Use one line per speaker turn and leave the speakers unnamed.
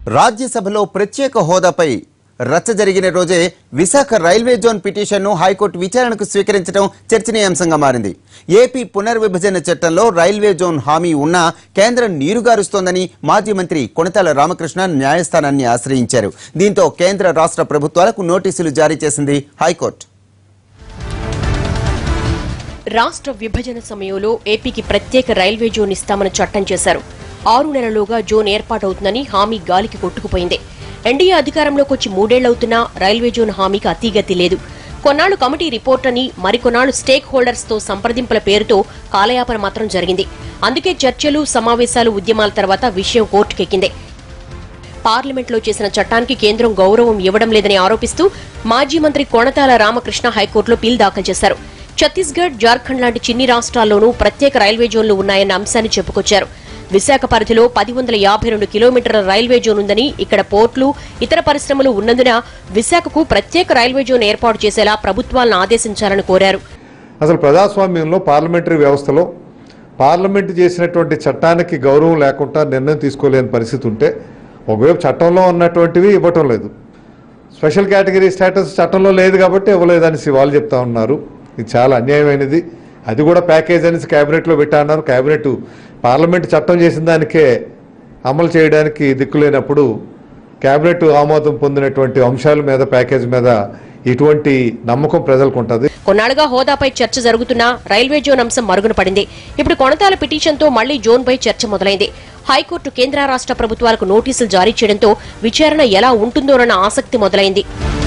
రాజ్యసభలో ప్రత్యేక హోదాపై రచ్చ జరిగిన రోజే విశాఖ రైల్వే జోన్ పిటిషన్ను హైకోర్టు విచారణకు స్వీకరించడం చర్చనీయాంశంగా మారింది ఏపీ పునర్విభజన చట్టంలో రైల్వే జోన్ హామీ ఉన్నా కేంద్రం నీరుగారుస్తోందని మాజీ మంత్రి కొణతాల రామకృష్ణ న్యాయస్థానాన్ని ఆశ్రయించారు దీంతో కేంద్ర రాష్ట్ర ప్రభుత్వాలకు నోటీసులు జారీ చేసింది హైకోర్టు
రాష్ట్ర విభజన సమయంలో ఏపీకి ప్రత్యేక రైల్వే జోన్ ఇస్తామని చట్టం చేశారు ఆరు నెలలుగా జోన్ ఏర్పాటవుతుందని హామీ గాలికి కొట్టుకుపోయింది ఎన్డీఏ అధికారంలోకి వచ్చి మూడేళ్లవుతున్నా రైల్వే జోన్ హామీకి అతీగతి లేదు కొన్నాళ్లు కమిటీ రిపోర్ట్ అని మరికొన్నాళ్లు స్టేక్ హోల్డర్స్ తో సంప్రదింపుల పేరుతో కాలయాపన మాత్రం జరిగింది అందుకే చర్చలు సమావేశాలు ఉద్యమాల తర్వాత విషయం కోర్టుకెక్కింది పార్లమెంట్లో చేసిన చట్టానికి కేంద్రం గౌరవం ఇవ్వడం లేదని ఆరోపిస్తూ మాజీ మంత్రి కొణతాల రామకృష్ణ హైకోర్టులో పిల్ దాఖలు చేశారు ఛత్తీస్గఢ్ జార్ఖండ్ లాంటి చిన్ని రాష్ట్రాల్లోనూ ప్రత్యేక రైల్వే జోన్లు ఉన్నాయన్న అంశాన్ని చెప్పుకొచ్చారు విశాఖ పరిధిలో పది వందల యాభై రెండు కిలోమీటర్ల రైల్వే జోన్ ఉందని ఇక్కడ పోర్టులు ఇతర పరిశ్రమలు ఉన్నందున విశాఖకు ప్రత్యేక రైల్వే జోన్ ఏర్పాటు చేసేలా ప్రభుత్వాలను ఆదేశించాలని కోరారు
అసలు ప్రజాస్వామ్యంలో పార్లమెంటరీ వ్యవస్థలో పార్లమెంట్ చేసినటువంటి చట్టానికి గౌరవం లేకుండా నిర్ణయం తీసుకోలేని పరిస్థితి ఉంటే ఒకవైపు చట్టంలో ఉన్నటువంటివి ఇవ్వటం లేదు స్పెషల్ కేటగిరీ స్టేటస్ చట్టంలో లేదు కాబట్టి ఇవ్వలేదని వాళ్ళు చెప్తా ఉన్నారు ఇది చాలా అన్యాయమైనది అది కూడా ప్యాకేజ్ అనేసి క్యాబినెట్లో పెట్టా అన్నారు క్యాబినెట్ పార్లమెంట్ చట్టం చేసిన దానికే అమలు చేయడానికి దిక్కులేనప్పుడు క్యాబినెట్ ఆమోదం పొందినటువంటి అంశాల మీద ప్యాకేజ్ మీద ఇటువంటి నమ్మకం ప్రజలకు ఉంటుంది
కొన్నాళ్లుగా హోదాపై చర్చ జరుగుతున్నా రైల్వే జోన్ అంశం మరుగున పడింది ఇప్పుడు కొనతాల పిటిషన్తో మళ్లీ జోన్పై చర్చ మొదలైంది హైకోర్టు కేంద్ర రాష్ట్ర ప్రభుత్వాలకు నోటీసులు జారీ చేయడంతో విచారణ ఎలా ఉంటుందోనన్న ఆసక్తి మొదలైంది